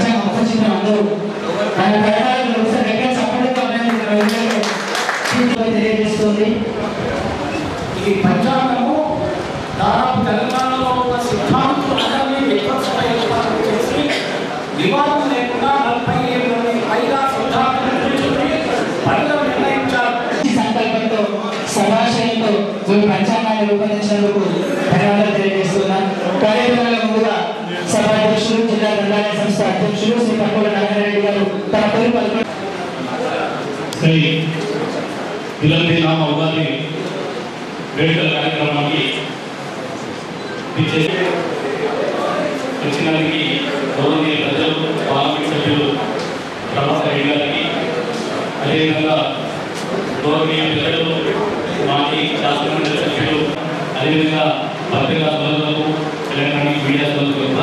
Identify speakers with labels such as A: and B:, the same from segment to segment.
A: నిజంగా గొప్ప చిత్రం అందరూ ఆయన ప్రయాణాలను ఒకసారి గట్టిగా సపోర్ట్గా తెలియజేస్తుంది
B: ఈ పంచాంగము దాదాపు తెలంగాణలో ఉన్న సిద్ధాంతులందరినీ విపక్షత ఏర్పాటు చేసి వివాదం లేకుండా నలభై ఏడు మంది పైగా సిద్ధాంతులను చెప్పి పైగా నిర్ణయించారు
A: ఈ సంకల్పంతో సదాశయంతో ఈ పంచాంగాన్ని రూపొందించినందుకు ధన్యవాదాలు తెలియజేస్తున్నాం కార్యక్రమంలో ముందుగా సభాధ్యక్షులు జిల్లా గ్రంథాలయ సంస్థ అధ్యక్షులు శ్రీ పక్కల నారాయణరెడ్డి గారు తన పేరు పలుకు
C: శ్రీ విలంతి రామ ఉగాది వేడుకల కార్యక్రమానికి విచ్చేసి వచ్చినందుకు గౌరవనీయ ప్రజలు పార్లమెంట్ సభ్యులు ప్రభాకర్ రెడ్డి గారికి అదేవిధంగా గౌరవనీయ ప్రజలు మాజీ శాసనమండలి సభ్యులు అదేవిధంగా పత్రికా సోదరులకు ఎలక్ట్రానిక్ మీడియా సోదరులకు కూడా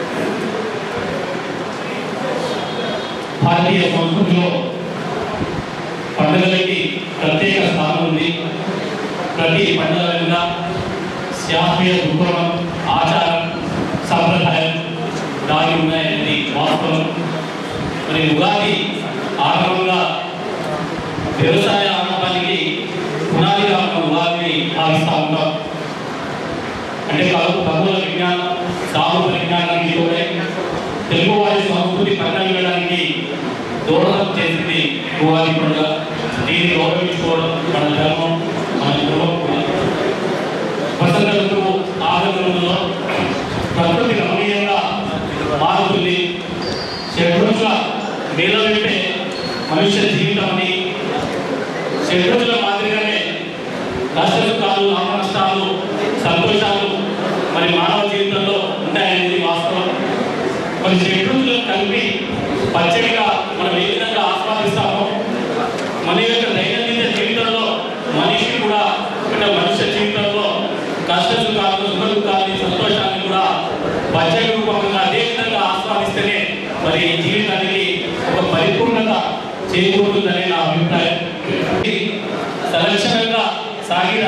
C: భారతీయ సంస్కృతిలో పండుగలకి ప్రత్యేక స్థానం ఉంది ప్రతి పండుగ వెనుక శాస్త్రీయ దృక్కోణం ఆచారం సంప్రదాయం దాగి ఉన్నాయనేది వాస్తవం మరి ఉగాది ఆరంభంగా వ్యవసాయ ఆరంభానికి పునాదిగా ఉన్న ఉగాదిని భావిస్తూ ఉంటాం అంటే కలుపు ఖగోళ విజ్ఞానం సాగు పరిజ్ఞానానికి తోడే తెలుగు వారి సంస్కృతి పరిణమించడానికి దోహదం చేసింది ఉగాది పండుగ దీన్ని గౌరవించుకోవడం మన ధర్మం మన ధర్మం కూడా వసంత ఋతువు ఆగమనంలో ప్రకృతి రమణీయంగా మారుతుంది షడ్రుచుల మేలవింపే మనుష్య జీవితం అని షడ్రుచుల మాదిరిగానే కష్ట సుఖాలు లాభ నష్టాలు సంతోషాలు మరి మానవ జీవితంలో ఉంటాయనేది వాస్తవం మరి షడ్రుచులను కలిపి పచ్చడిగా మనం ఏ విధంగా ఆస్వాదిస్తామో మన యొక్క దైనందిన జీవితంలో మనిషి కూడా అంటే మనుష్య జీవితంలో కష్ట సుఖాలు సుఖ దుఃఖాన్ని సంతోషాన్ని కూడా పచ్చడి రూపంగా అదే విధంగా ఆస్వాదిస్తేనే మరి ఈ జీవితానికి ఒక పరిపూర్ణత చేకూరుతుందని నా అభిప్రాయం ఇది సంరక్షణంగా సాగిన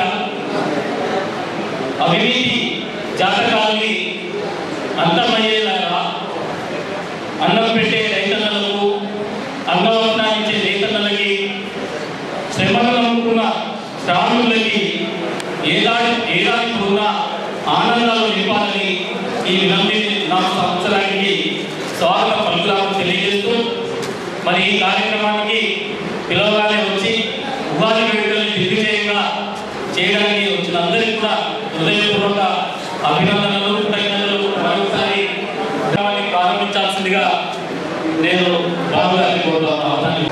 C: అవినీతి జాతకాలని అంతమయ్యేలాగా అన్నం పెట్టే రైతన్నలకు అంగవస్త్రాన్నిచ్చే రైతన్నలకి శ్రమను నమ్ముకున్న శ్రామికులకి ఏడాది ఏడాది కూడా ఆనందాలు నింపాలని ఈ విలంబి నాలుగు సంవత్సరానికి స్వాగత పలుకులను తెలియజేస్తూ మరి ఈ కార్యక్రమానికి పిలవగానే వచ్చి ఉగాది వేడుకల్ని దిగ్విజయంగా చేయడానికి వచ్చిన అందరికీ కూడా హృదయపూర్వక అభినందనలు కృతజ్ఞతలు మరొకసారి కార్యక్రమాన్ని ప్రారంభించాల్సిందిగా నేను బాబు గారిని కోరుతాను అవతాన్ని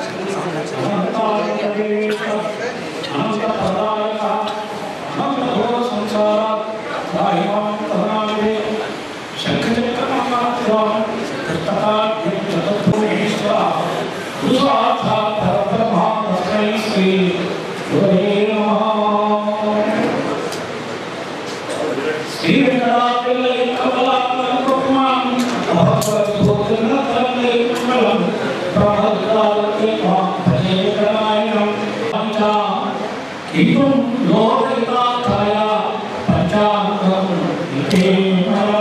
B: శ్రీ వెంకటాపిల్లలి కమలాత్మక కుమారం భగవతి భోజన తరలి కుమలం ప్రమదాలకి పంచేకరాయణం పంచ ఇదం లోకైతాయ పంచాంగం ఇదే మయా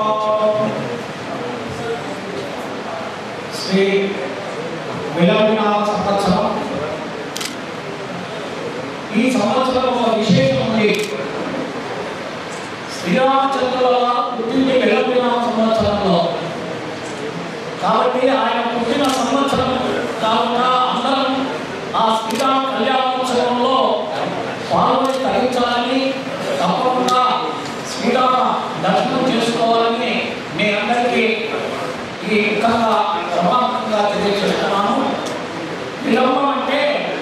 B: శ్రీ విలవినాథ సంవత్సరం ఈ సంవత్సరం ఒక విశేషం ఉంది శ్రీరామచంద్ర వల్ల పుట్టింది వెళ్ళిన సంవత్సరంలో కాబట్టి ఆయన పుట్టిన సంవత్సరం కాకుండా అందరం ఆ శ్రీరామ కళ్యాణోత్సవంలో పాల్గొని తరించాలని తప్పకుండా శ్రీరామ దర్శనం చేసుకోవాలని మీ అందరికీ ఈ విధంగా ప్రమాణంగా తెలియజేస్తున్నాను విలంబం అంటే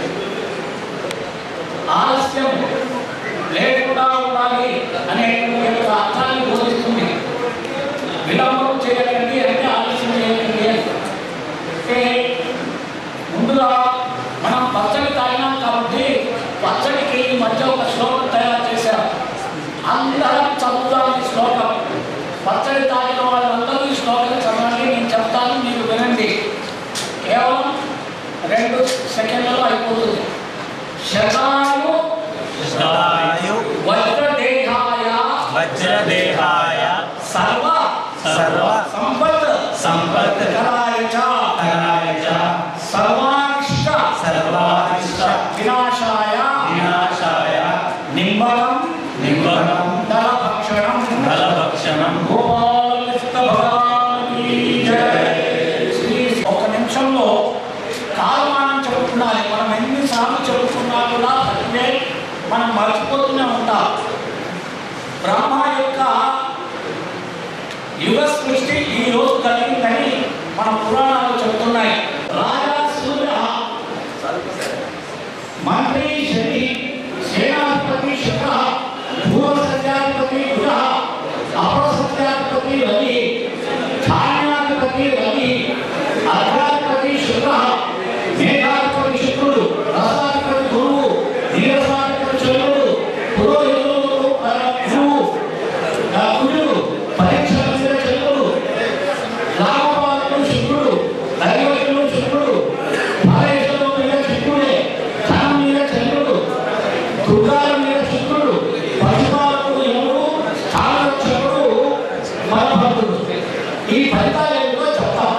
B: ఆలస్యం లేకుండా ఉండాలి అనేటువంటి ఒక అర్థాన్ని బోధిస్తుంది విలంబం చేయకండి అంటే ఆలస్యం చేయకండి అని అంటే ముందుగా మనం పచ్చడి తాగినాం కాబట్టి పచ్చడికి ఈ మధ్య ఒక శ్లోకం తయారు చేశారు అందరం చదువుతాం ఈ శ్లోకం పచ్చడి తాగిన వాళ్ళందరూ ఈ శ్లోకం చదవండి నేను చెప్తాను మీరు వినండి కేవలం రెండు సెకండ్లలో అయిపోతుంది శతాయు
D: సదాయు
B: వజ్రదేహాయ
D: వజ్రదేహాయ
B: సర్వ
D: సర్వ
B: సంపత్
D: సంపత్ కరాయ చ
E: కరాయ చ
D: సర్వానిష్ట
E: సర్వానిష్ట
D: వినాశాయ
E: వినాశాయ
D: నింబలం
E: నింబలం
D: దళభక్షణం
E: బలభక్షణం
D: గోపాలకృష్ణ భగవానికి జై. శ్రీ ఒక నిమిషంలో కాలమానం చెబుతున్నారు మనం ఎన్నిసార్లు చెబుతున్నా కూడా అంటే మనం మర్చిపోతూనే ఉంటాం బ్రహ్మ యొక్క యుగ సృష్టి ఈ రోజు కలిగిందని మన పురాణాలు చెబుతున్నాయి రాజా సూర్య మంత్రి శని సేనాధిపతి శుక్ర భూమ సత్యాధిపతి బుధ అపర సత్యాధిపతి రవి ధాన్యాధిపతి రవి అర్ధాధిపతి శుక్ర మేఘాధిపతి శుక్రుడు రసాధిపతి గురువు నీరసాధిపతి చంద్రుడు పురోహితుడు ఆ, గురువు ఆ, కుజుడు పరీక్ష మీద చంద్రుడు రామపాదుడు శుక్రుడు దైవకుడు శుక్రుడు భారేశ్వరుడు మీద శుక్రుడే ధనం మీద చంద్రుడు దుర్గాల మీద శుక్రుడు పశుపాలకుడు యముడు స్థానరక్షకుడు మరభద్రుడు ఈ ఫలితాలు ఏమిటో చెప్తాం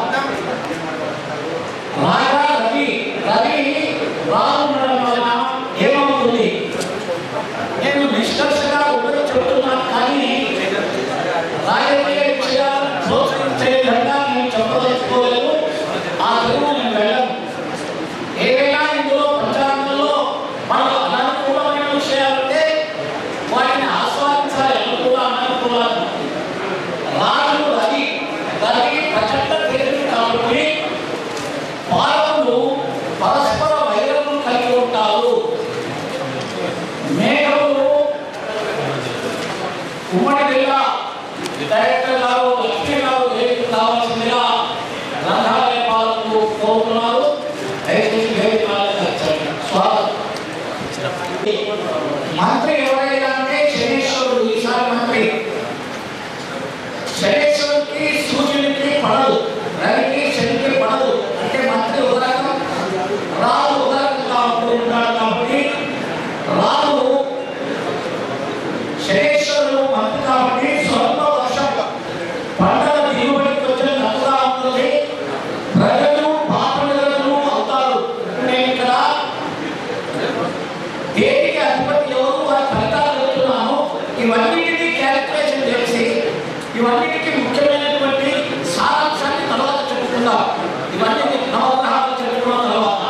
D: రాగా రవి రవి రాను ఉండడం వలన ఏమవుతుంది నేను నిష్కర్షగా ఒకటి చెప్తున్నాను కానీ రాజకీయ విషయాలు ప్రోత్సహించే విధంగా నేను చెప్పదలుచుకోలేదు ఆ తెలుగు నేను వెళ్ళను ఏదైనా ఇందులో పంచాంగంలో మనకు అననుకూలమైన విషయాలుంటే వాటిని ఆస్వాదించాలి అనుకూల అననుకూలాలు రాజు రవి రవి ప్రచండ తెలివి కాబట్టి పాలకులు పరస్పర వైరములు కలిగి ఉంటారు మేఘములు ఉమ్మడి జిల్లా డైరెక్టర్ గారు లక్ష్మీ గారు వేదిక కావాల్సిందిగా గ్రంథాలయ పాలకులు కోరుతున్నారు దయచేసి వేదిక ఆలోచించండి. స్వాగతం మంత్రి ఎవరైనా అంటే శనీశ్వరుడు ఈసారి మంత్రి శనీశ్వరుడికి సూర్యుడికి పడదు రవికి శనికి పడదు అంటే మంత్రి ఉదరకం రాజు ఉదరకంగా ఉంటూ ఉంటాడు కాబట్టి రాజు శనేశ్వరుడు మంత్రి కాబట్టి స్వల్ప వర్షం పంటల దిగుబడికి వచ్చే నట్టుగా ఉంటుంది ప్రజలు పాపనులు అవుతారు నేను ఇక్కడ దేనికి అధిపతి ఎవరు వారి ఫలితాలు చెప్తున్నాను ఇవన్నిటినీ క్యాలిక్యులేషన్ చేసి ఇవన్నిటికీ ముఖ్యమైనటువంటి సారాంశాన్ని తర్వాత చెప్పుకుందాం ఇవన్నీ నవగ్రహాలు చెప్పుకున్న తర్వాత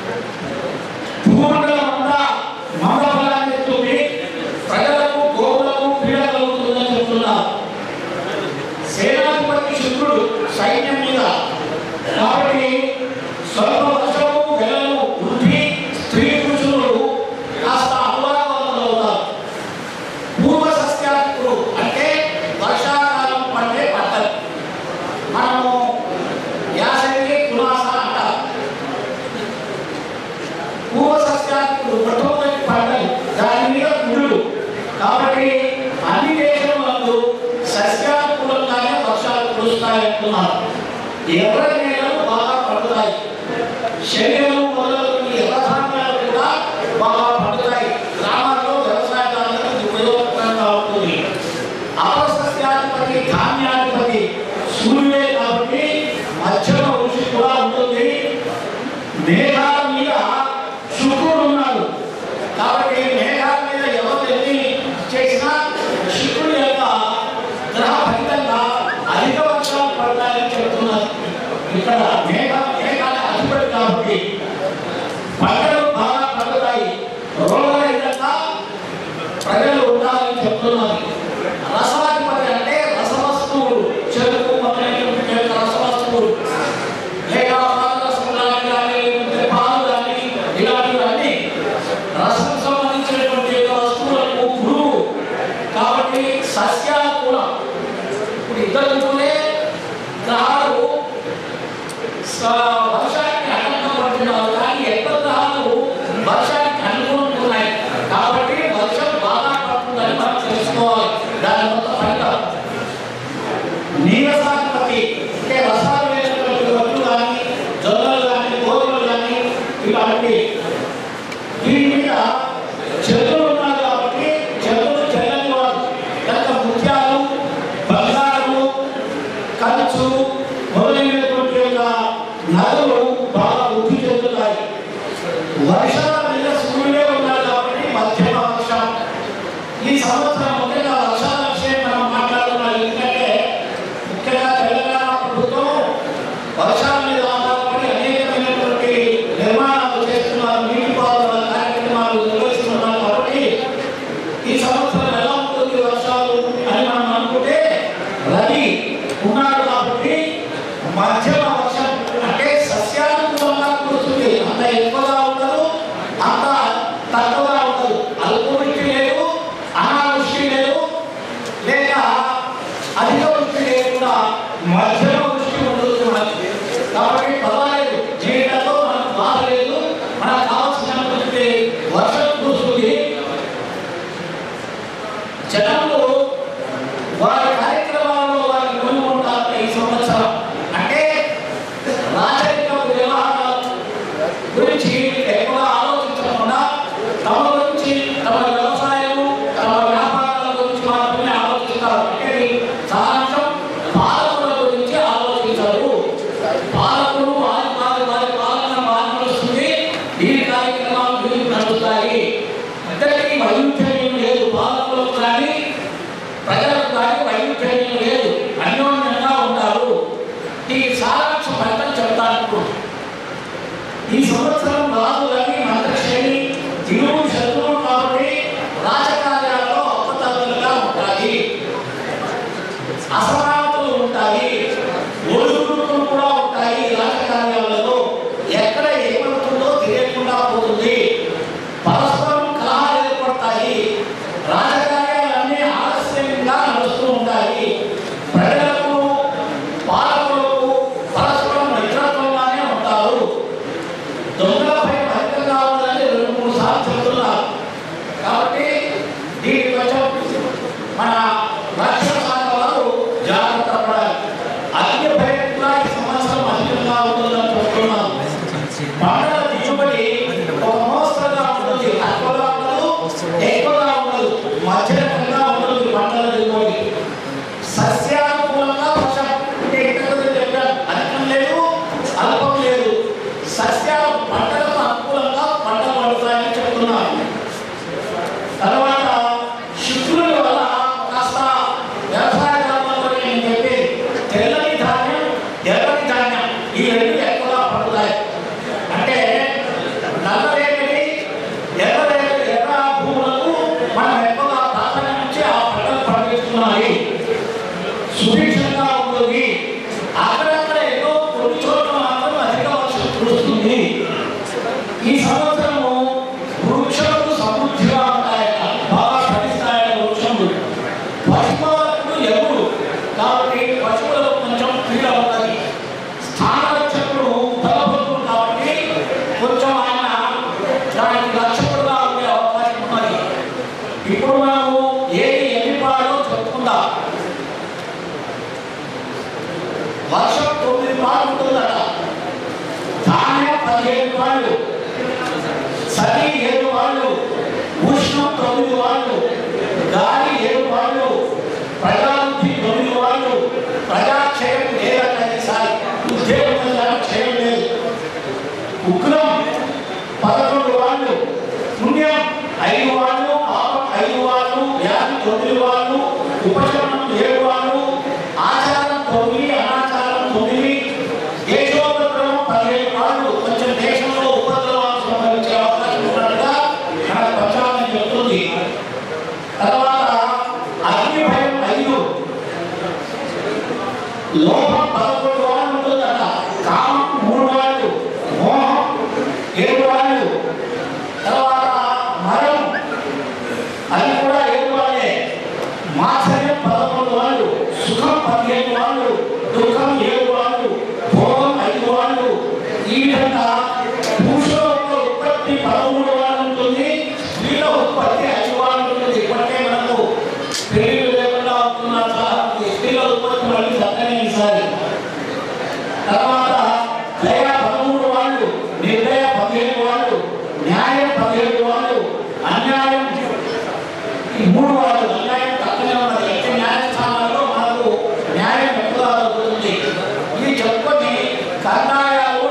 D: భూమండలం అంతా మందఫలాన్ని ఎత్తుంది ప్రజలకు గోవులకు పీడ కలుగుతుందని చెప్తున్నారు సేనాధిపతి శుక్రుడు సైన్యం మీద కాబట్టి స్వల్ప వర్షము వెలలు వృద్ధి స్త్రీ పురుషులు కాస్త అపరాధవంతులు అవుతారు పూర్వ సస్యాధికుడు అంటే వర్షాకాలం పండే పంటలు మనము యాసంగి కులాస అంటారు పూర్వ సస్యాధికుడు మొట్టమొదటి పంటలు దాని మీద గుళ్ళు కాబట్టి అన్ని దేశములందు సస్యానుకూలంగానే వర్షాలు కురుస్తాయంటున్నారు ఎర్ర నేలలు బాగా పండుతాయి శరీరం మొదలగు ఈ ఎర్ర ధాన్యాలు కూడా బాగా పండుతాయి గ్రామాల్లో వ్యవసాయదారులకు ఇది ఉపయోగకరంగా ఉంటుంది అపసస్యాధిపతి ధాన్యాధిపతి సూర్యుడే కాబట్టి మధ్యలో ఋషి కూడా ఉంటుంది మేఘాల మీద శుక్రుడు ఉన్నాడు కాబట్టి మేఘాల మీద ఎవరు ఎన్ని చేసినా శుక్రుడు యొక్క గ్రహ ఫలితంగా అధిక వర్షాలు పడతాయని చెప్తున్నారు ఇక్కడ మేఘ మేఘాల అధిపతి కాబట్టి పంటలు బాగా పండుతాయి రోగరహితంగా ప్రజలు ఉండాలని చెప్తున్నారు రసాధిపతి అంటే రసవస్తువులు చెరుకు మొదలైనటువంటి యొక్క రసవస్తువులు లేక పాదరసం కానీ లేకుంటే పాలు కానీ ఇలాంటివన్నీ రసం సంబంధించినటువంటి యొక్క వస్తువులకు గురువు కాబట్టి సస్యాకూలం ఇప్పుడు ఇద్దరు ఉంటూనే గ్రహాలు స- వర్షానికి అనుకూలంగా పడుతున్నారు కానీ ఎక్కువ గ్రహాలు వర్షానికి అనుకూలంగా కాబట్టి వర్షం బాగా పడుతుందని మనం తెలుసుకోవాలి దాని మొత్తం ఫలితం నీరసాధిపతి అంటే రసాలు లేనటువంటి వడ్లు కానీ జొన్నలు కానీ గోధుమలు కానీ ఇలాంటి దీని మీద చంద్రుడు ఉన్నారు కాబట్టి చంద్రుడు చెల్లని వాడు కనుక ముత్యాలు బంగారము కంచు మొదలైనటువంటి నదులు బాగా వృద్ధి చెందుతాయి వర్షాల మీద సూర్యుడే ఉన్నాడు కాబట్టి మధ్యమ వర్షం ఈ సంవత్సరం ముఖ్యంగా వర్షాల విషయం మనం మాట్లాడుతున్నాం ఎందుకంటే ముఖ్యంగా తెలంగాణ ప్రభుత్వం వర్షాల మీద ఆధారపడి అనేకమైనటువంటి నిర్మాణాలు చేస్తున్నారు నీటిపారుదల కార్యక్రమాలు నిర్వహిస్తున్నారు కాబట్టి ఈ సంవత్సరం ఎలా ఉంటుంది వర్షాలు అని మనం అనుకుంటే రవి ఉన్నాడు కాబట్టి మధ్యమ వర్షం అంటే సస్యానుకూలంగా కురుస్తుంది అంత ఎక్కువగా ఉండదు అంత తక్కువగా ఉండదు అల్పవృష్టి లేదు అనావృష్టి లేదు లేక అధిక వృష్టి లేకుండా మధ్యమ వృష్టి ఉంటుంది మనకి కాబట్టి పర్వాలేదు జీవితంలో మనకు బాధ లేదు మనకు కావాల్సినటువంటి వర్షం కురుస్తుంది జనాలు వారి కార్యక్రమాల్లో వారి కొనుక్కుంటారు ఈ సంవత్సరం అంటే రాజకీయ వ్యవహారాల గురించి ఎక్కువగా ఆలోచించకుండా తమ గురించి తమ వ్యవసాయం తమ వ్యాపారాల గురించి మాత్రమే ఆలోచిస్తారు అంటే సారాంశం పాలకుల గురించి ఆలోచించరు పాలకులు వారి వారి వారి పాలన వారి నడుస్తుంది దీని కార్యక్రమాలు వీరికి నడుస్తాయి ఇద్దరికి వైవిధ్యం లేదు పాలకులకు కానీ ప్రజలకు కానీ వైవిధ్యం లేదు అన్యోన్యంగా ఉంటారు ఈ సారాంశ ఫలితం చెప్తాను ఈ సంవత్సరం రాజులని మంత్రశ్రేణి ఇరువురు శత్రువులు కాబట్టి రాజకార్యాల్లో అప్పతప్పులుగా ఉంటాయి అసమానతలు ఉంటాయి ఒడుగుడుకులు కూడా ఉంటాయి రాజకార్యాలలో ఎక్కడ ఏమవుతుందో తెలియకుండా పోతుంది పరస్పరం కలహాలు ఏర్పడతాయి రాజకార్యాలన్నీ ఆలస్యంగా నడుస్తూ ఉంటాయి ప్రజలకు పాలకులకు పరస్పరం మిత్రత్వంగానే ఉంటారు దొంగలపై భద్రంగా ఉందని రెండు మూడు సార్లు చెబుతున్నారు కాబట్టి దీనికి కొంచెం మన రక్షణ శాఖ వారు జాగ్రత్త పడాలి అగ్ని భయం కూడా ఈ సంవత్సరం అధికంగా ఉంటుందని చెప్తున్నాను పంటల దిగుబడి ఒక మోస్తరుగా ఉంటుంది తక్కువగా ఉండదు ఎక్కువగా ఉండదు మధ్యరకంగా ఉంటుంది పంటల దిగుబడి సస్యానుకూలంగా వర్షం అంటే ఇంతకుముందు చెప్పాను అధికం లేదు అల్పం లేదు సస్యాలు పంటలకు అనుకూలంగా పంటలు పడతాయని చెప్తున్నాను తర్వాత శుక్రుడి వల్ల కాస్త వ్యవసాయ రంగంలో నేను చెప్పి తెల్లని ధాన్యం ఎర్రని ధాన్యం ఈ రెండు ఎక్కువగా పండుతాయి అంటే నల్లరేగడి ఎర్రరేగడి ఎర్ర భూములకు మనం ఎక్కువగా ప్రాధాన్యం ఇచ్చి ఆ పంటలు పండిస్తున్నాయి సుభిక్షంగా ఉంటుంది అక్కడక్కడ ఏదో కొన్ని చోట్ల మాత్రం అధిక వర్షం కురుస్తుంది ఈ సంవత్సరము వృక్షములు సమృద్ధిగా ఉంటాయట బాగా ఫలిస్తాయట వృక్షములు పశువులకు ఎరువులు కాబట్టి పశువులకు కొంచెం పీడ ఉన్నది స్థానరక్షకుడు బలవంతుడు కాబట్టి కొంచెం ఆయన దానికి రక్షకుడుగా ఉండే అవకాశం ఉన్నది ఇప్పుడు మనము ఏది ఎన్ని పాడో చెప్పుకుందాం వర్షం తొమ్మిది పాలు ఉంటుందట ధాన్యం పదిహేను పాళ్ళు సరి ఏడు వాళ్ళు ఉష్ణం తొమ్మిది వాళ్ళు గాలి ఏడు వాళ్ళు ప్రజాబుద్ధి తొమ్మిది వాళ్ళు ప్రజాక్షయం లేదట ఈసారి ఉద్యోగం క్షయం లేదు ఉగ్రం పదకొండు వాళ్ళు పుణ్యం ఐదు వాళ్ళు పాపం ఐదు వాళ్ళు వ్యాధి తొమ్మిది వాళ్ళు ఉపశమనం ఏడు వాళ్ళు ఆచారం తొమ్మిది అనాచారం తొమ్మిది దేశోపద్రవం పదిహేను వాళ్ళు కొంచెం దేశంలో ఉపద్రవాలు సంభవించే అవకాశం ఉన్నట్టుగా మన ప్రచారం చెప్తుంది తర్వాత అగ్ని భయం ఐదు లోపం పదకొండు వాళ్ళు ఉంటుందట కామం మూడు వాళ్ళు మోహం ఏడు వాళ్ళు తర్వాత మరం అది కూడా ఏడు వాళ్ళే మాత్సర్యం పదకొండు వాళ్ళు సుఖం పదిహేను వాళ్ళు దుఃఖం ఏడు వాళ్ళు భోగం ఐదు వాళ్ళు ఈ విధంగా పురుషుల ఉత్పత్తి పదమూడు వాళ్ళు ఉంటుంది స్త్రీల ఉత్పత్తి ఐదు వాళ్ళు ఉంటుంది ఇప్పటికే మనకు పెళ్లి లేకుండా అవుతున్న చాలా మంది స్త్రీల ఉత్పత్తి మళ్ళీ చక్కనే ఈసారి తర్వాత దయ పదమూడు వాళ్ళు నిర్దయ పదిహేను వాళ్ళు న్యాయం పదిహేడు వాళ్ళు అన్యాయం ఈ మూడు వాళ్ళు అన్యాయం తక్కువనే ఉన్నది అంటే న్యాయస్థానాల్లో మనకు న్యాయం ఎక్కువ అవుతుంది ఇది చెప్పుకొని కర్ణాయాలు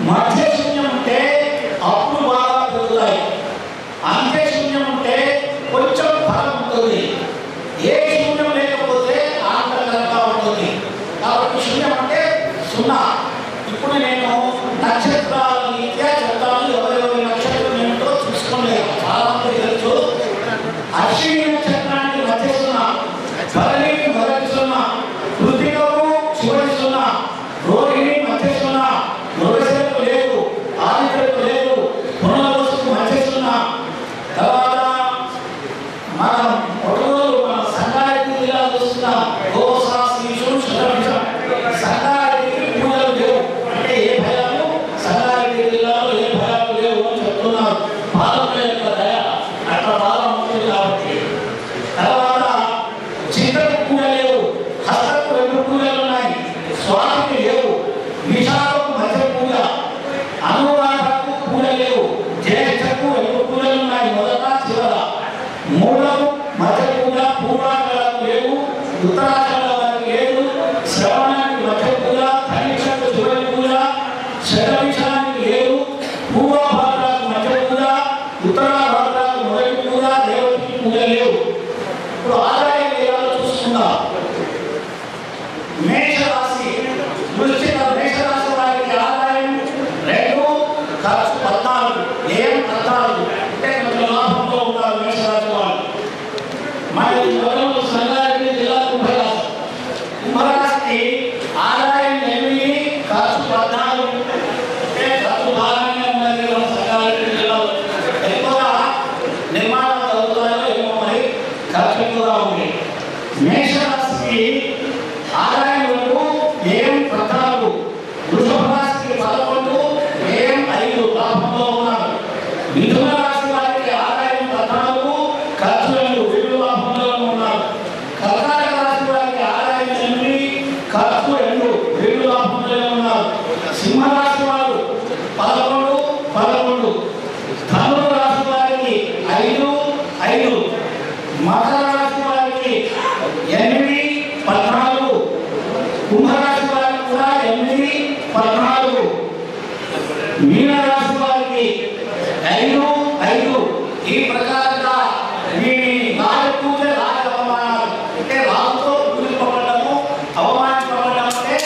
D: మధ్య శూన్యం ఉంటే అప్పుడు బాగా పెరుగుతాయి అంత్య శూన్యం ఉంటే కొంచెం ఫలం ఉంటుంది ఏ శూన్యం లేకపోతే ఆనందకరంగా ఉంటుంది కాబట్టి శూన్యం అంటే సున్నా ఇప్పుడు నేను నక్షత్రాల రీత్యా చెప్తాను ఎవరెవరి నక్షత్రం ఏమిటో చూసుకోలేదు చాలా మంది తెలుసు అశ్విని నక్షత్రానికి మధ్య సున్నా భరణికి మొదటి సున్నా కృతికకు చివరి సున్నా రోహిణి మధ్య సున్నా మృగశిరకు లేదు ఆదిత్యకు లేదు పునర్వసుకు మధ్య సున్నా తర్వాత మనం ఒకరోజు మన సంగారెడ్డి జిల్లా చూస్తున్నాం గోసా శిశు శుభ్రం సంగారెడ్డికి పూజలు లేవు అంటే ఏ భయాలు సంగారెడ్డి జిల్లాలో ఏ భయాలు లేవు అని చెప్తున్నారు పాలకుల యొక్క దయ అట్లా బాగా ఉంటుంది కాబట్టి తర్వాత చిత్తకు పూజ లేవు హస్తకు రెండు పూజలు ఉన్నాయి స్వామికి లేవు విషాలకు మధ్య పూజ అనురాధకు పూజ లేవు జ్యేష్ఠకు రెండు పూజలు ఉన్నాయి మొదట చివర మూడవ మధ్య పూజ పూర్వాకాలకు లేవు ఉత్తరాఖండ వారికి లేదు శ్రవణానికి మధ్య పూజ కనిష్టకు చివరి పూజ శతవిషానికి లేదు పూర్వభాద్రాకు మధ్య పూజ ఉత్తరాభాద్రాకు మొదటి పూజ దేవతకి పూజ లేవు ఇప్పుడు ఆదాయ వ్యయాలు చూసుకుందాం మేషరాశి వృశ్చిక మేషరాశి వారికి ఆదాయం రెండు ఖర్చు పద్నాలుగు ఏం పద్నాలుగు అంటే కొంచెం లాభంలో ఉంటారు మేషరాశి వాళ్ళు మరి మొదలు సంగారెడ్డి జిల్లా కుంభరాశి కుంభరాశికి ఆదాయం ఎనిమిది ఖర్చు పద్నాలుగు అంటే ఖర్చు బాగానే ఉన్నది మన సంగారెడ్డి జిల్లాలో ఎక్కువగా నిర్మాణాలు జరుగుతాయో ఏమో మరి ఖర్చు ఎక్కువగా ఉంది మేషరాశికి ఆదాయం వరకు ఏం పద్నాలుగు వృషభ రాశికి పదకొండు ఏం ఐదు లాభంలో ఉన్నారు మిథున రాశి వారికి ఆదాయం పద్నాలుగు ఖర్చు రెండు వీళ్ళు లాభంలో ఉన్నారు కర్కాటక రాశి వారికి ఆదాయం ఎనిమిది ఖర్చు రెండు వీళ్ళు లాభంలో ఉన్నారు సింహరాశి వారు పదకొండు పదకొండు ధనుడు రాశి వారికి ఐదు ఐదు మకర రాశి వారికి ఎనిమిది పద్నాలుగు కుంభరాశి వారికి కూడా ఎనిమిది పద్నాలుగు మీనరాశి వారికి ఐదు ఐదు ఈ ప్రకారంగా వీరి రాజ పూజ రాజ అవమానాలు అంటే రాజుతో పూజింపబడము అవమానించబడడం అంటే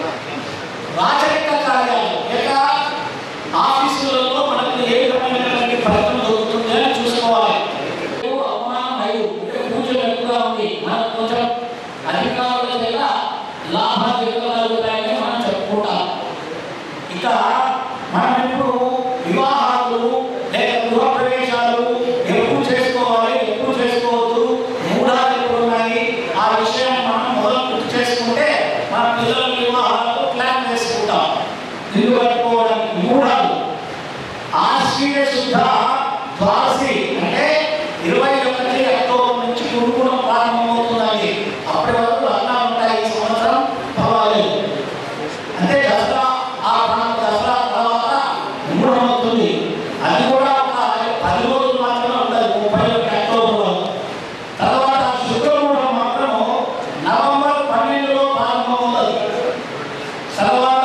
D: రాజరిక కార్యాలు లేక ఆఫీసులలో మనకు ఏ విధమైనటువంటి ఫలితం దొరుకుతుంది అని చూసుకోవాలి అవమానం ఐదు అంటే పూజలు ఎక్కువగా ఉంది మనకు కొంచెం అధికారుల చేత లాభాలు ఎక్కువ కలుగుతాయని మనం చెప్పుకుంటాం ఇక మనం ఇప్పుడు వివాహాలు లేదా గృహ ప్రవేశాలు ఎప్పుడు చేసుకోవాలి ఎప్పుడు చేసుకోవద్దు మూడాలు ఎప్పుడు ఉన్నాయి ఆ విషయం మనం మొదలు గుర్తు చేసుకుంటే మన పిల్లల వివాహాలకు ప్లాన్ చేసుకుంటాం ఇల్లు కట్టుకోవడానికి మూడాలు ఆశ్వీయ శుద్ధ ద్వాదశి అంటే ఇరవై ఒకటి అక్టోబర్ నుంచి కురుకుడం ప్రారంభమవుతుందండి అప్పటి వరకు లగ్నాలు ఉంటాయి ఈ సంవత్సరం పర్వాలేదు అంటే దసరా ఆ ప్రాంత దసరా తర్వాత మూఢం అవుతుంది అది కూడా ఒక పది రోజులు మాత్రమే ఉంటుంది ముప్పై ఒకటి అక్టోబర్ వరకు తర్వాత శుక్రమూఢం మాత్రం నవంబర్ పన్నెండులో ప్రారంభమవుతుంది తర్వాత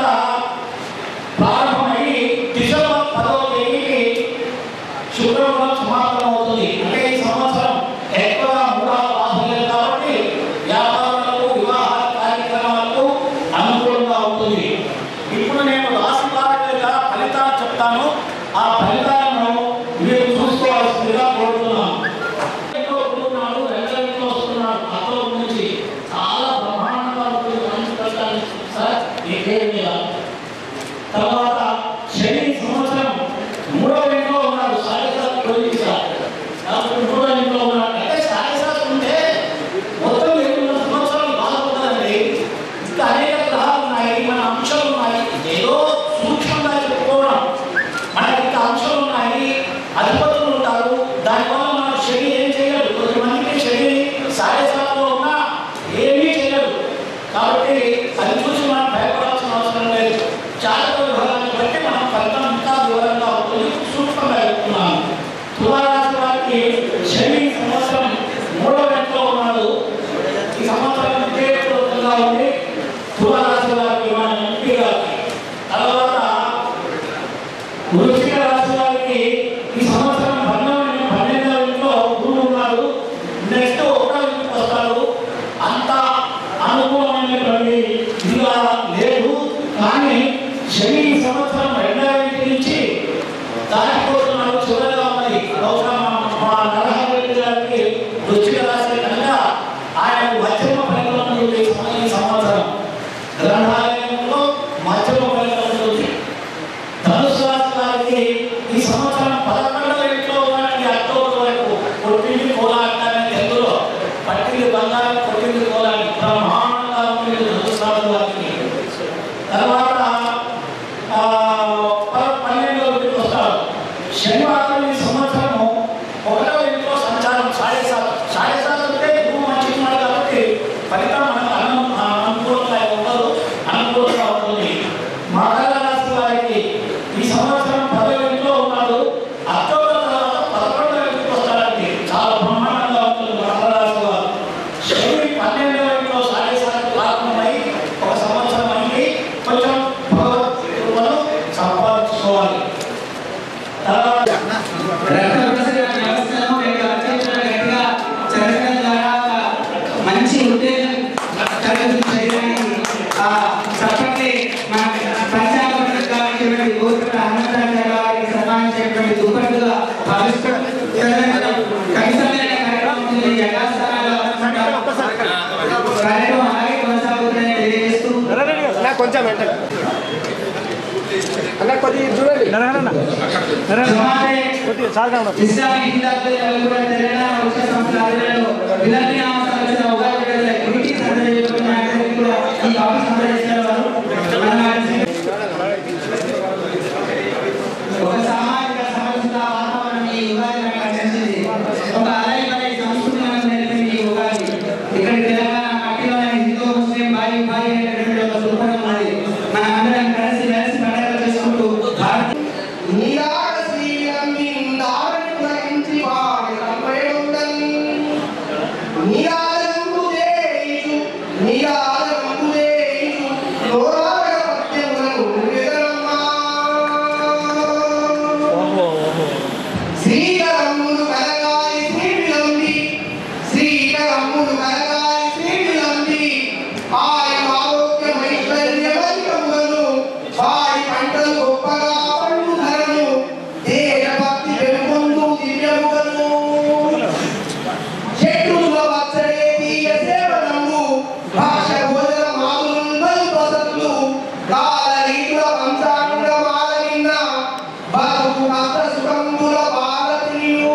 D: ప్రారంభమై డిసెంబర్ పదవ తేదీకి శుక్రవారం సమాప్తం అవుతుంది అంటే ఈ సంవత్సరం ఎక్కువగా మూడాలు బాధలేదు కాబట్టి వ్యాపారాలకు వివాహ కార్యక్రమాలకు అనుకూలంగా ఉంటుంది ఇప్పుడు నేను రాశి వారీగా ఫలితాలు చెప్తాను ఆ ఫలితాలను మీరు చూసుకోవాల్సిందిగా కోరుతున్నాను ఇంట్లో ఉంటున్నాడు రెండో ఇంట్లో వస్తున్నాడు అక్టోబర్ నుంచి చాలా బ్రహ్మాండంగా ఉంటుంది మంచి ఫలితాలు సార్ ఈ పేరు మీద తర్వాత శని సంవత్సరం మూడవ ఇంట్లో ఉన్నాడు సాయిసాత్ ప్రవేశ కాబట్టి మూడవ ఇంట్లో ఉన్నాడు అంటే సాయిసాత్ ఉంటే మొత్తం ఏడున్నర సంవత్సరాలు బాధపడదండి ఇంకా అనేక గ్రహాలు ఉన్నాయి మన అంశాలు ఉన్నాయి ఏదో సూక్ష్మంగా చెప్పుకోవడం మనకి ఇంకా అంశాలు ఉన్నాయి అధిపతులు ఉంటారు దానివల్ల మన శని ఏం చేయలేదు కొంతమందికి శని సాయసాత్లో ఉన్నా ఏమీ చేయలేదు కాబట్టి అది చూసి మనం భయపడాల్సిన అవసరం లేదు జాతక విభాగాన్ని బట్టి మనం ఫలితం ఇంకా వివరంగా ఉంటుంది సూక్ష్మంగా చెప్తున్నాను తులారాశి వారికి శని సంవత్సరం మూడవ ఇంట్లో ఉన్నాడు ఈ సంవత్సరం విజయప్రదంగా ఉంది తులారాశి వారికి మన ఎంపీ గారికి తర్వాత వృశ్చిక రాశి వారికి ఈ సంవత్సరం పన్నెండు పన్నెండవ ఇంట్లో గురువు ఉన్నారు నెక్స్ట్ ఒకటో ఇంటికి వస్తారు అంత అనుకూలమైనటువంటి ఇదిగా లేదు కానీ శని ఈ సంవత్సరం రెండవ ఇంటి నుంచి దాటిపోతున్నారు చివరిగా ఉన్నది బహుశా మా- మా నరహరి రెడ్డి గారికి వృశ్చిక రాశి కనుక ఆయన మధ్యమ ఫలితం ఉంది ఈ సంవత్సరం గ్రంథాలయంలో మధ్యమ ఫలితం ఉంది ధనుసు రాశి వారికి ఈ సంవత్సరం పదకొండవ ఇంట్లో ఉన్నటువంటి అక్టోబర్ వరకు కొట్టింది కోలాటాన్ని తెలుగులో పట్టింది బంగారం కొట్టింది కోలాటి బ్రహ్మాండంగా ఉంటుంది ధనుసు రాశి వారికి తర్వాత ఆ, ప- పన్నెండవ ఇంటికి వస్తారు శనివారం ఈ సంవత్సరము ఒకటవ ఇంట్లో సంచారం సాడే సార్ సాడే సార్ అంటే గురువు మంచి ఉన్నాడు కాబట్టి ఫలితం మనకు అను అనుకూలంగా ఉండదు అనుకూలంగా ఉంటుంది మకర రాశి వారికి ఈ సంవత్సరం పదవ ఇంట్లో ఉన్నాడు అక్టోబర్ తర్వాత పదకొండవ ఇంటికి వస్తారండి చాలా బ్రహ్మాండంగా ఉంటుంది మకర రాశి వారు శని పన్నెండవ ఇంట్లో సాడే సార్ ప్రారంభమై ఒక సంవత్సరం అయింది కొంచెం భగవత్ కృపను సంపాదించుకోవాలి తర్వాత
A: రక్త ప్రసరణ వ్యవస్థను రెండు అత్యంత గట్టిగా చదవడం ద్వారా ఒక మంచి ఉత్తేజం కలుగుతుంది శరీరానికి ఆ చప్పట్లే మన పంచాంగపరంగా కావాల్సినటువంటి గోత్ర హనుమంతాచార్య వారికి సన్మానించేటువంటి దుప్పట్టుగా భావిస్తూ తదనంతరం కవిసమైన కార్యక్రమం ఉంటుంది యథాస్థానాల్లో కార్యక్రమం అలాగే కొనసాగుతుందని తెలియజేస్తూ
F: కొంచెం వెంటనే అన్న కొద్దిగా చూడండి
A: సమాజే ఇస్లామిక్ హిందాత్మక కూడా తెలంగాణ ఉచిత సంస్థల ఆధ్వర్యంలో విలంబి నామ సంవత్సర ఉగాది వేళ గుడికి సందర్శించుకున్న అందరికీ కూడా ఈ కాపీ సందర్శించిన వారు మన వారిని ఒక సామాజిక సమరసత వాతావరణం ఈ ఉగాది మనకు అందించింది ఒక అలై వలై సంస్కృతి మనకు నేర్పింది ఈ ఉగాది ఇక్కడ తెలంగాణ మట్టిలోనే హిందూ ముస్లిం భాయి భాయి అనేటువంటి ఒక సూత్రం ఉన్నది మనం అందరం కలిసి మెలిసి పండుగలు చేసుకుంటూ భారత
F: నీరాగ శ్రీరంగిన్ దారిని గ్రహించి వాడి కంపేడుండన్. నీరాజంబు చేయించు, నీరాజంబు చేయించు, లోరాగ పద్యములను వెదరమ్మా. శ్రీకరమ్ములు కలగాలి శ్రీవిలంబి, శ్రీకరమ్ములు కలగాలి శ్రీవిలంబి. ఆయన ఆరోగ్యమైశ్వర్యవంతములను, వారి పంటలు గొప్పగా పండు ధరను, దేశభక్తి వెలుగొందు దివ్యములను. చెట్టుల పచ్చడే తీగ సేవనము, భాష భోజన మాదులుండలు వసతులు, కాల రీతుల పంచాంగ మాల నిన్న, బతుకు కష్ట సుఖంబుల భారతీయు.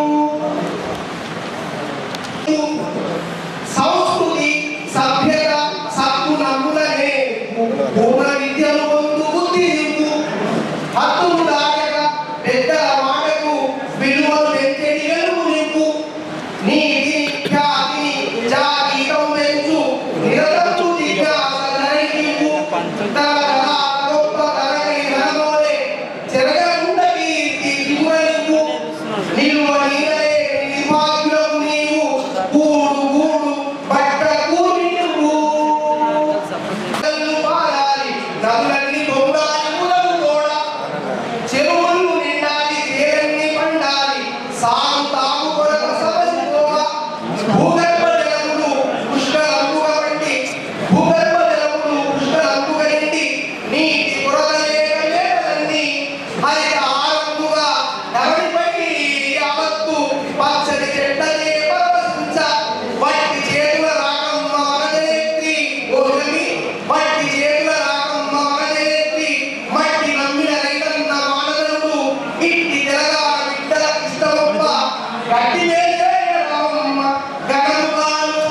F: సంస్కృతి సభ్యత సత్తు నమ్ములనే పూర్ణ విద్యను పొందు బుద్ధి నింపు హత్తులు దాటక పెద్దల మాటకు విలువలు పెంచేది వెలుగు నింపు నీతి ఖ్యాతి జాతీయం పెంచు నిరతము జిజ్ఞాస ధరింపు తరతరాల గొప్ప తరగని ధనమోలే చెరగకుండ కీర్తి దిగువనింపు నిలువ నీలే నిర్భాగ్యులకు నీవు కూడు కూడు బట్ట కూడి నువ్వు నదులు పారాలి నదులన్నీ పొంగాలి ములలు తోడ చెరువులు నిండాలి తేరన్ని పండాలి సాగు తాగు కొరకు సమసి తోడ భూగర్భ జలములు పుష్కలంబుగా వండి భూగర్భ జలములు పుష్కలంబుగా నిండి నీటి కొరత లేక లేదండి హరిత ఆరంభుగా నవడిపై యావత్తు పచ్చడి చెట్టలే పరవశించ వట్టి చేతుల రాకమ్మ మనదేత్రి ఓగమి వట్టి చేతుల రాకమ్మ మనదేత్రి మట్టి నమ్మిన రైతన్న మానవుడు ఇట్టి తెలంగాణ బిడ్డల ఇష్టమొప్ప గట్టి వేసే రామమ్మ గణముగాను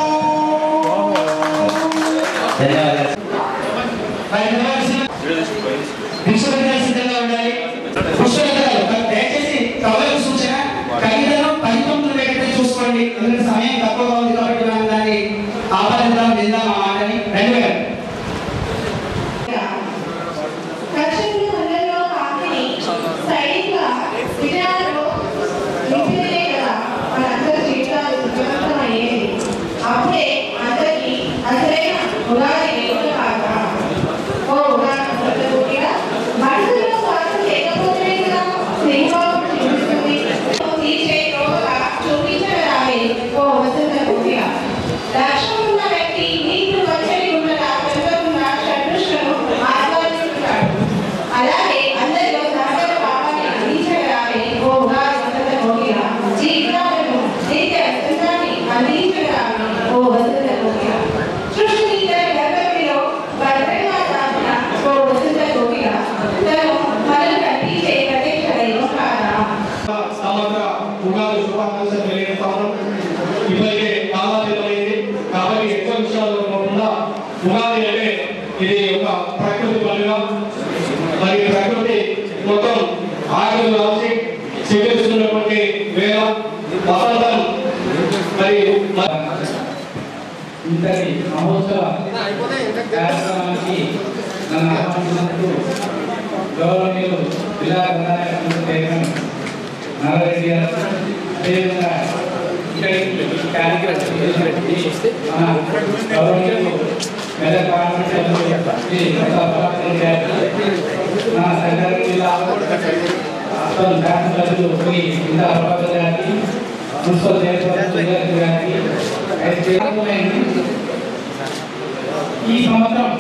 A: విశ్వవిద్యాలయ సిద్ధంగా ఉండాలి పుష్పలతలు దయచేసి కవలకు సూచన కవితను పది తొమ్మిది పెట్టే చూసుకోండి ఎందుకంటే సమయం తక్కువగా ఉంది కాబట్టి మనం దాన్ని ఆపాదిద్దాం విందాం ఆ మాటని రెండు వేల
G: దక్షిణ మండలిలో కాకిని సైనిక విజయాల్లో నిలిపితే కదా మనందరి జీవితాలు విజయవంతమయ్యేది అప్పుడే అందరికీ అసలైన ఉగాది వేడుక కాక ఓ ఉగాది పూర్తిగా మనసులో స్వార్థం లేకపోతే కదా
H: ఇంతటి మహోత్సవ కార్యక్రమానికి నన్ను ఆహ్వానించినందుకు గౌరవనీయులు జిల్లా ప్రధాన చైర్మన్ నారాయణ గారు అదేవిధంగా ఇక్కడి కార్యక్రమం చేసినటువంటి మన గౌరవనీయులు మెదక్ పార్లమెంట్ సభ్యులు శ్రీ ప్రతాప్ గారికి మన సంగారెడ్డి జిల్లా అసలు శాసనసభ్యులు శ్రీ ఇందా ప్రభాకర్ గారికి మున్సిపల్ చైర్మన్ సుధాకర్ గారికి అయితే ఈ సంవత్సరం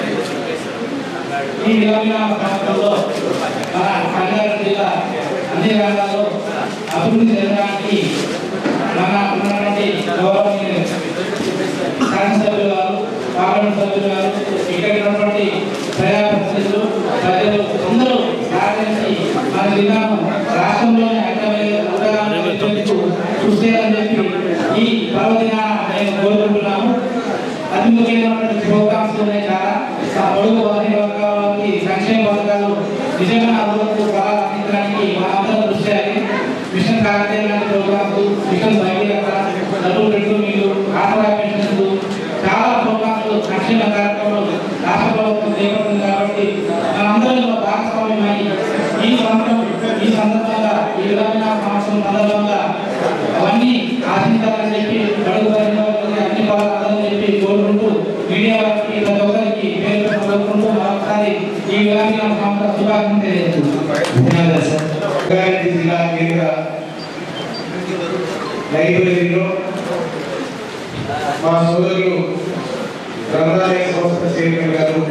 H: ఈ విధమైన సంవత్సరంలో మన సంగారెడ్డి జిల్లా అన్ని రంగాల్లో అభివృద్ధి చెందడానికి మన ఉన్నటువంటి గౌరవనీయ శాసనసభ్యులు గారు పార్లమెంట్ సభ్యులు గారు ఇక్కడ ఉన్నటువంటి ప్రజాప్రతినిధులు ప్రజలు అందరూ సహకరించి మన జిల్లాను రాష్ట్రంలోనే అగ్రమైన కృషి చేయాలని చెప్పి ఈ పర్వదిన నేను కోరుకుంటున్నాము అతి ముఖ్యమైనటువంటి ప్రోగ్రామ్స్ ఉన్నాయి చాలా ఆ పొడుగు బలహీన వర్గాలకి సంక్షేమ పథకాలు నిజమైన అభివృద్ధి బాగా అందించడానికి మనందరం కృషి చేయాలి మిషన్ కాకతీయ లాంటి ప్రోగ్రామ్స్ మిషన్ భగీరథ డబ్బులు పెట్టు మీరు ఆసరా పెన్షన్స్ చాలా ప్రోగ్రామ్స్ సంక్షేమ కార్యక్రమాలు రాష్ట్ర ప్రభుత్వం చేపడుతుంది కాబట్టి మనందరం ఇందులో భాగస్వామ్యమై ఈ సంవత్సరం ఈ సందర్భంగా ఈ విధమైన సంవత్సరం సందర్భంగా అవన్నీ ఆశించాలని చెప్పి అడుగు అన్ని బాగా చెప్పి కోరుకుంటూ మీడియా వారికి ప్రతి ఒక్కరికి పేరు పేరు కోరుకుంటూ మరొకసారి ఈ విధంగా సంవత్సర శుభాకాంక్షలు తెలియజేస్తున్నాను
A: ధన్యవాదాలు సార్
F: రంగారెడ్డి జిల్లా కేంద్ర లైబ్రరీలో మా సోదరులు గ్రంథాలయ సంస్థ చైర్మన్ గారు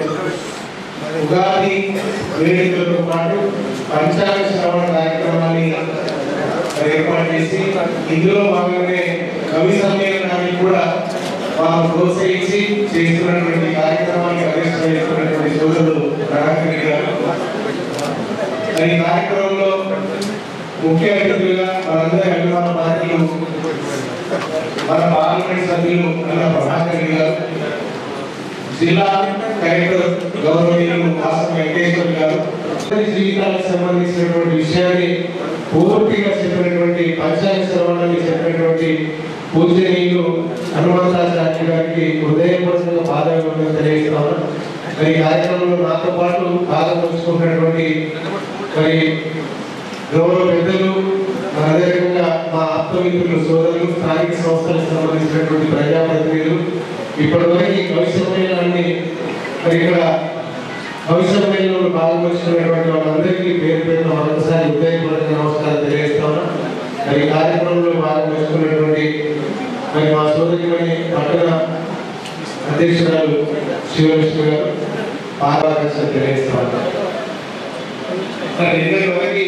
F: ఉగాది వేడుకలతో పాటు పంచాంగ శ్రవణ కార్యక్రమాన్ని ఏర్పాటు చేసి ఇందులో భాగంగానే కవి సమ్మేళనాన్ని కూడా మాకు ప్రోత్సహించి చేస్తున్నటువంటి కార్యక్రమాన్ని అధ్యక్షత చేస్తున్నటువంటి సోదరుడు ప్రభాకర్ గారు మరి ఈ కార్యక్రమంలో ముఖ్య అతిథులుగా మనందరి అభిమాన పార్టీలు మన పార్లమెంట్ సభ్యులు అన్న ప్రభాకర్ రెడ్డి గారు జిల్లా కలెక్టర్ గౌరవనీయులు వాసం వెంకటేశ్వర్ గారు అందరి జీవితాలకు సంబంధించినటువంటి విషయాన్ని పూర్తిగా చెప్పినటువంటి పంచాయతీ శ్రవణాన్ని చెప్పినటువంటి పూజనీయులు హనుమంతాచార్య గారికి హృదయపూర్వకంగా పాదాభివందనం తెలియజేస్తాను మరి ఈ కార్యక్రమంలో నాతో పాటు భాగం పంచుకున్నటువంటి మరి గౌరవ పెద్దలు మన అదేవిధంగా మా ఆత్మమిత్రులు సోదరులు స్థానిక సంస్థలకు సంబంధించినటువంటి ప్రజాప్రతినిధులు ఇప్పటివరకు భవిష్య సమ్మేళనాన్ని మరి ఇక్కడ భవిష్య సమ్మేళనంలో పాల్గొంటున్నటువంటి వాళ్ళందరికీ పేరు పేరున మరొకసారి హృదయపూర్వక నమస్కారం తెలియజేస్తాను మరి ఈ కార్యక్రమంలో పాల్గొంటున్నటువంటి మరి మా సోదరిమణి పట్టణ అధ్యక్షురాలు శివలక్ష్మి గారు పాల్గొనాల్సిన తెలియజేస్తాను మరి నిన్నటి వరకు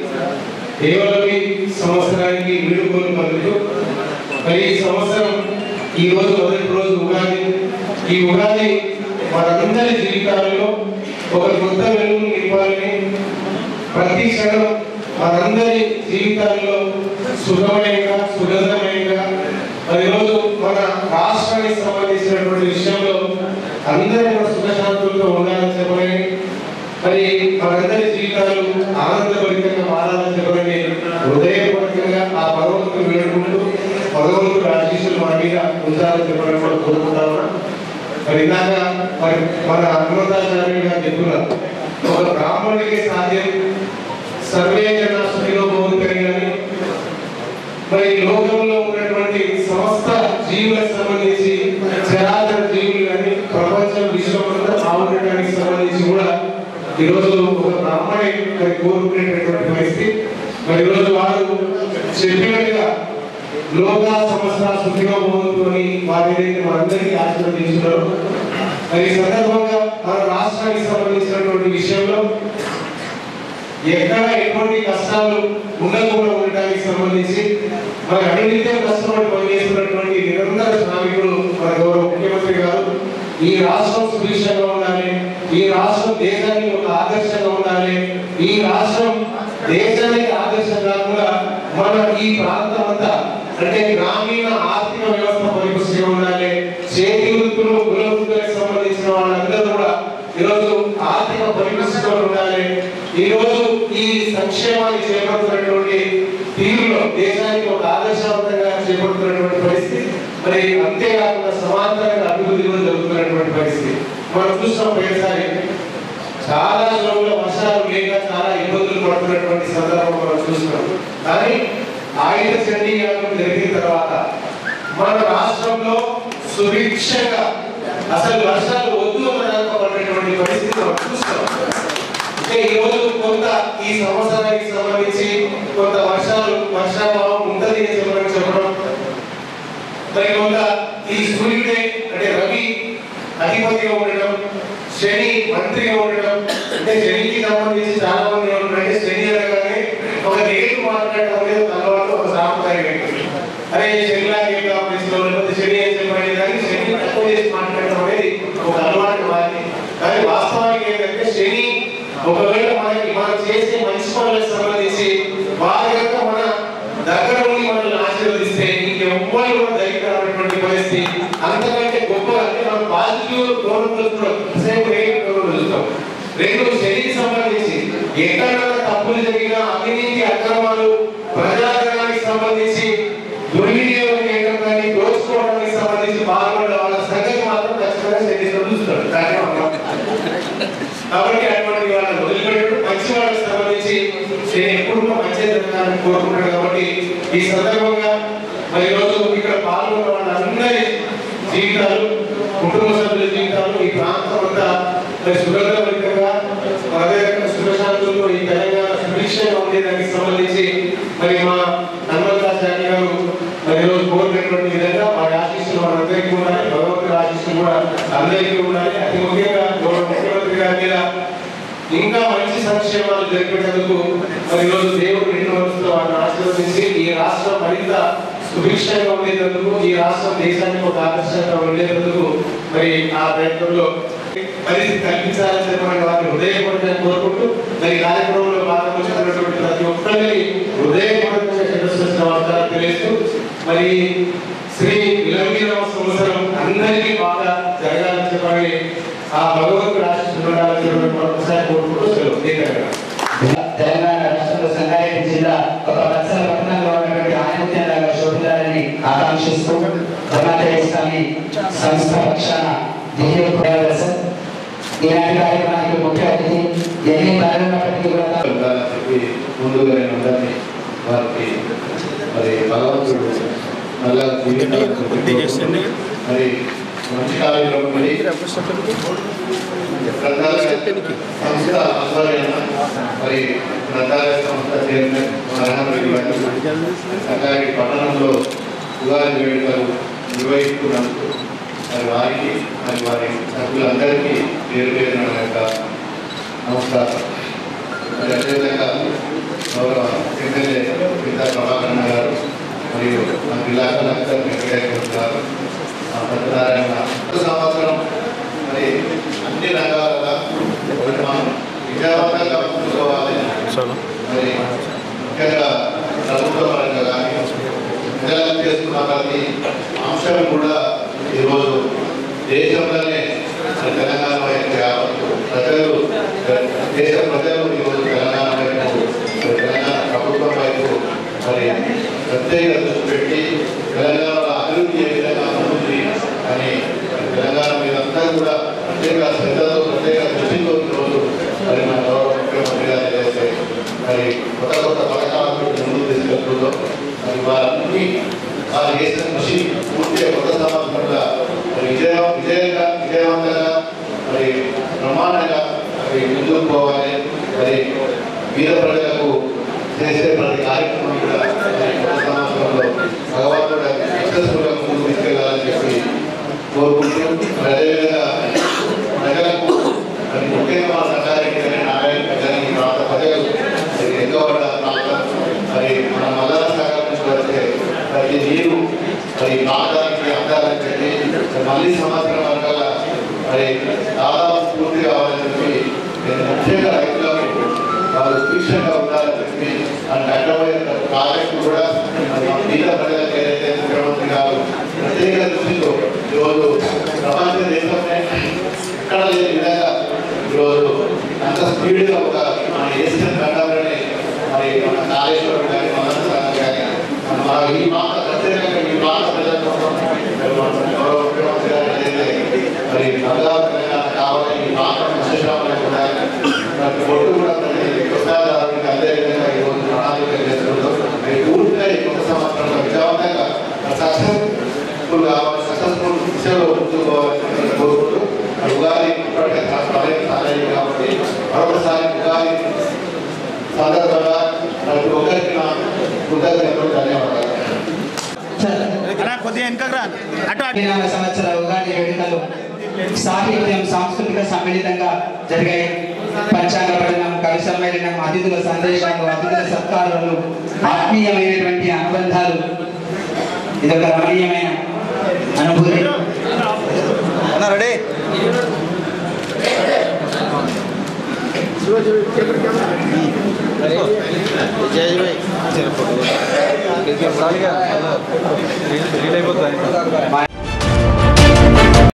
F: కేవలం సంవత్సరానికి వీడుకోలు పలుకుతూ మరి ఈ సంవత్సరం ఈ రోజు మొదటి రోజు ఉగాది ఈ ఉగాది మనందరి జీవితాలలో ఒక కొత్త వెలుగును నింపాలని ప్రతి క్షణం మనందరి జీవితాల్లో సుఖమయంగా సుగంధమయంగా మరి ఈరోజు మన రాష్ట్రానికి సంబంధించినటువంటి విషయంలో అందరూ కూడా సుఖశాంతులతో ఉండాలని చెప్పని మరి మనందరి జీవితాలు ఆనందభరితంగా మారాలని చెప్పని హృదయపూర్వకంగా ఆ భగవంతుడు వేడుకుంటూ భగవంతుడు ఆశీస్సులు మన మీద ఉంచాలని చెప్పడం కూడా కోరుకుంటాను మరి ఇందాక మరి మన హనుమంతాచార్యులు గారు చెప్తున్నారు ఒక బ్రాహ్మణుడికి సాధ్యం సర్వే జన సుఖిలో భవంతుని కానీ మరి ఈ లోకంలో ఉన్నటువంటి సమస్త జీవులకు సంబంధించి చరాచర జీవులు కానీ ప్రపంచం విశ్వం అంతా బాగుండటానికి సంబంధించి కూడా ఈరోజు ఒక బ్రాహ్మణి మరి కోరుకునేటటువంటి పరిస్థితి మరి ఈరోజు వారు చెప్పినట్టుగా లోక సమస్త సుఖిగా భవంతుని వారి ఏదైతే మనందరికీ ఆశీర్వదించున్నారు మరి ఈ సందర్భంగా మన రాష్ట్రానికి సంబంధించినటువంటి విషయంలో ఎక్కడ ఎటువంటి కష్టాలు ఉండకుండా ఉండడానికి సంబంధించి మన అన్నింటితో కష్టపడి పనిచేస్తున్నటువంటి నిరంతర శ్రామికుడు మన గౌరవ ముఖ్యమంత్రి గారు ఈ రాష్ట్రం సుభిక్షంగా ఉండాలి ఈ రాష్ట్రం దేశానికి ఒక ఆదర్శంగా ఉండాలి ఈ రాష్ట్రం దేశానికి ఆదర్శంగా కూడా మన ఈ ప్రాంతం అంతా అంటే గ్రామీణ ఆర్థిక వ్యవస్థ పరిపుష్టిగా ఉండాలి చేతి వృత్తులు కుల వృత్తులకు సంబంధించిన వాళ్ళందరూ కూడా ఈరోజు ఆర్థిక పరిపుష్టితో ఉండాలి ఈ రోజు ఈ సంక్షేమాన్ని చేపడుతున్నటువంటి తీరులో దేశానికి ఒక ఆదర్శవంతంగా చేపడుతున్నటువంటి పరిస్థితి మరి అంతేకాకుండా సమాంతర మనం చూస్తాం పోయినసారి చాలా చోట్ల వర్షాలు లేక చాలా ఇబ్బందులు పడుతున్నటువంటి సందర్భం మనం చూస్తున్నాం కానీ ఆయుధ చండీ యాగం జరిగిన తర్వాత మన రాష్ట్రంలో సుభిక్షంగా అసలు వర్షాలు వద్దు అనకపోయినటువంటి పరిస్థితి మనం చూస్తున్నాం అంటే ఈ రోజు కొంత ఈ సంవత్సరానికి సంబంధించి కొంత వర్షాలు వర్షాభావం ఉంటది అని చెప్పడం చెప్పడం మరి కొంత ఈ సూర్యుడే అంటే రవి అధిపతిగా ఉండడం శని మంత్రిగా ఉండడం అంటే శనికి సంబంధించి చాలా మంది ఏమంటారంటే శని అనగానే ఒక రేటు మాట్లాడడం అనేది ఒక అలవాటు ఒక సాంప్రదాయం ఏంటి అరే శని లాగా ఏం కావాల్సిన లేకపోతే శని అని చెప్పండి కానీ శని తక్కువ చేసి మాట్లాడడం అనేది ఒక అలవాటు మారింది కానీ వాస్తవానికి ఏంటంటే శని ఒకవేళ మనకి మనం చేసే మంచి పనులకు సంబంధించి వారి యొక్క మన దగ్గర ఉండి మనల్ని ఆశీర్వదిస్తే ఇంకెవ్వరు కూడా దగ్గర రానటువంటి పరిస్థితి అంతకంటే గొప్పగా అంటే మనం పాజిటివ్ గౌరవం చూస్తాం సేమ్ రేట్ గౌరవం చూస్తాం రెండు శరీర సంబంధించి ఎక్కడైనా తప్పులు జరిగినా అవినీతి అక్రమాలు ప్రజాధనానికి సంబంధించి దుర్వినియోగం చేయడం కానీ దోచుకోవడానికి సంబంధించి పాల్గొనడం వాళ్ళ సంగతి మాత్రం ఖచ్చితంగా శరీరం చూస్తున్నాడు దాన్ని మనం కాబట్టి అటువంటి వాళ్ళని వదిలిపెట్టడం మంచి వాళ్ళకి సంబంధించి నేను ఎప్పుడు కూడా మంచి జరగాలని కోరుకుంటాను కాబట్టి ఈ సందర్భంగా మరి ఈరోజు ఇక్కడ పాల్గొన్న వాళ్ళందరి జీవితాలు కుటుంబ సభ్యుల జీవితాలు ఈ ప్రాంతం అంతా మరి సుగంధభరితంగా మరి అదే రకంగా సుఖశాంతులతో ఈ తెలంగాణ సుభిక్షంగా ఉండేదానికి సంబంధించి మరి మా హనుమంతాచార్య గారు మరి ఈరోజు కోరినటువంటి విధంగా మా ఆశీస్సులు మనందరికీ ఉండాలి భగవంతుడి ఆశీస్సులు కూడా అందరికీ ఉండాలి అతి ముఖ్యంగా గౌరవ ముఖ్యమంత్రి గారి మీద ఇంకా మంచి సంక్షేమాలు జరిపేందుకు మరి ఈరోజు దేవుడు నిండు మనసుతో వారిని ఆశీర్వదించి ఈ రాష్ట్రం మరింత సుభిక్షంగా ఉండేందుకు ఈ రాష్ట్రం దేశానికి ఒక ఆకర్షణగా ఉండేందుకు మరి ఆ ప్రయత్నంలో పరిస్థితి కల్పించాలని చెప్పిన వారిని హృదయపూర్వకంగా కోరుకుంటూ మరి ఈ కార్యక్రమంలో భాగవహించినటువంటి ప్రతి ఒక్కరికి హృదయపూర్వకంగా శిరస్సు నమస్కారం తెలియజేస్తూ మరి శ్రీ విలంబీరామ సంవత్సరం అందరికీ బాగా జరగాలని చెప్పని ఆ భగవంతుడు ఆశిస్తున్న ఉండాలని చెప్పి మరొకసారి కోరుకుంటూ సెలవు దీర్ఘంగా
A: తెలంగాణ రాష్ట్రంలో సంగారెడ్డి జిల్లా ఒక పచ్చల పట్టణంలో ఉన్నటువంటి ఆనందంగా శోభించాలని ఆకాంక్షిస్తూ జమాత ఇస్లామీ సంస్థ పక్షాన దివ్య ప్రయాసం ఈనాటి కార్యక్రమానికి ముఖ్య అతిథి ఎన్ని పనులున్నప్పటికీ కూడా
I: ఉండాలని చెప్పి ముందుగా నేను అందరినీ వారికి మరి భగవంతుడు మళ్ళా జీవితాన్ని మరి మంచి కాలంలో మరి గ్రంథాలయ సంస్థ ఆధ్వర్యాన మరి గ్రంథాలయ సంస్థ చైర్మన్ నరహరెడ్డి గారు సంగారెడ్డి పట్టణంలో ఉగాది వేడుకలు నిర్వహిస్తున్నందుకు మరి వారికి మరి వారి సభ్యులందరికీ పేరు పేరున నా యొక్క నమస్కారం మరి అదేవిధంగా గౌరవ ఎమ్మెల్యే పితా ప్రభాకరణ గారు మరియు మన జిల్లా కలెక్టర్ వెంకటేశ్వర గారు ఆ సత్యనారాయణ గత సంవత్సరం మరి అన్ని రంగాలుగా మరి మనం విజయవంతంగా ముందుకోవాలి మరి ముఖ్యంగా ప్రభుత్వ పరంగా కానీ ప్రజలకు చేస్తున్న ప్రతి అంశం కూడా ఈరోజు దేశంలోనే మరి తెలంగాణ వైపు యావత్తు ప్రజలు దేశ ప్రజలు ఈరోజు తెలంగాణ వైపు మరి తెలంగాణ ప్రభుత్వం వైపు మరి ప్రత్యేక దృష్టి పెట్టి తెలంగాణలో అభివృద్ధి ఏ విధంగా ఉంటుంది అని మరి తెలంగాణ మీద అంతా కూడా ప్రత్యేక శ్రద్ధతో ప్రత్యేక దృష్టితో ఈరోజు మరి మన గౌరవ ముఖ్యమంత్రి గారు ఏదైతే మరి కొత్త కొత్త పథకాలను ముందుకు తీసుకెళ్తుందో మరి వారన్నీ వారు చేసిన కృషి పూర్తిగా కొత్త సంవత్సరంగా మరి విజయ విజయంగా విజయవంతంగా మరి బ్రహ్మాండంగా మరి ముందుకు పోవాలి మరి వీర ప్రజలకు చేసే ప్రతి కార్యక్రమం కూడా మరి కొత్త సంవత్సరంలో భగవంతుడు సక్సెస్ఫుల్గా ముందుకు తీసుకెళ్లాలని చెప్పి కోరుకుంటూ మరి అదేవిధంగా ప్రజలకు మరి ముఖ్యంగా మా సంగారెడ్డి కానీ నారాయణ కానీ ఈ ప్రాంత ప్రజలు మరి ఎంతో ప్రాంతం మరి మన మల్లార సాగర్ నుంచి వచ్చే ప్రతి నీరు మరి ప్రాంతానికి అందాలని చెప్పి మరి మళ్ళీ సంవత్సరం వరకల మరి దాదాపు పూర్తి కావాలని చెప్పి నేను ముఖ్యంగా రైతులకు వాళ్ళు సుభిక్షంగా ఉండాలని చెప్పి మనకు అడ్డమైన ప్రాజెక్టు కూడా మరి మన మిగతా ప్రజలకు ఏదైతే ముఖ్యమంత్రి గారు ప్రత్యేక దృష్టితో ఈరోజు ప్రపంచ దేశంలో ఎక్కడ లేని విధంగా ఈరోజు అంత స్పీడ్గా ఒక మన ఏషియన్ ఖండంలోనే మరి మన కాళేశ్వరం కానీ మన అనంతరం కానీ మన మన ఈ ప్రాంత ప్రత్యేకంగా ఈ ప్రాంత ప్రజల కోసం మరి మన గౌరవ ముఖ్యమంత్రి గారు ఏదైతే మరి బంగారు తెలంగాణ కావాలి పాత విశేషాలను కూడా ప్రతి ఒట్టు కూడా ప్రతి వ్యవసాయదారునికి అదే విధంగా ఈరోజు ప్రణాళిక చేస్తున్నారు మీరు పూర్తిగా ఈ కొత్త సంవత్సరంలో విజయవంతంగా సక్సెస్ఫుల్ కావాలి సక్సెస్ఫుల్ దిశలో ముందుకు పోవాలని కోరుకుంటూ ఉగాది ఇప్పటికే సమయం సాధన కాబట్టి మరొకసారి ఉగాది సందర్భంగా ప్రతి ఒక్కరికి నా కృతజ్ఞతలు ధన్యవాదాలు
A: పదిహేనవ సంవత్సర ఉగాది వేడుకలు సాహిత్యం సాంస్కృతిక సమ్మిళితంగా జరిగాయి పంచాంగ పఠనం కవి సమ్మేళనం అతిథుల సందేశాలు అతిథుల సత్కారాలు ఆత్మీయమైనటువంటి అనుబంధాలు ఇదొక రమణీయమైన అనుభూతి
J: అయిపోతుంది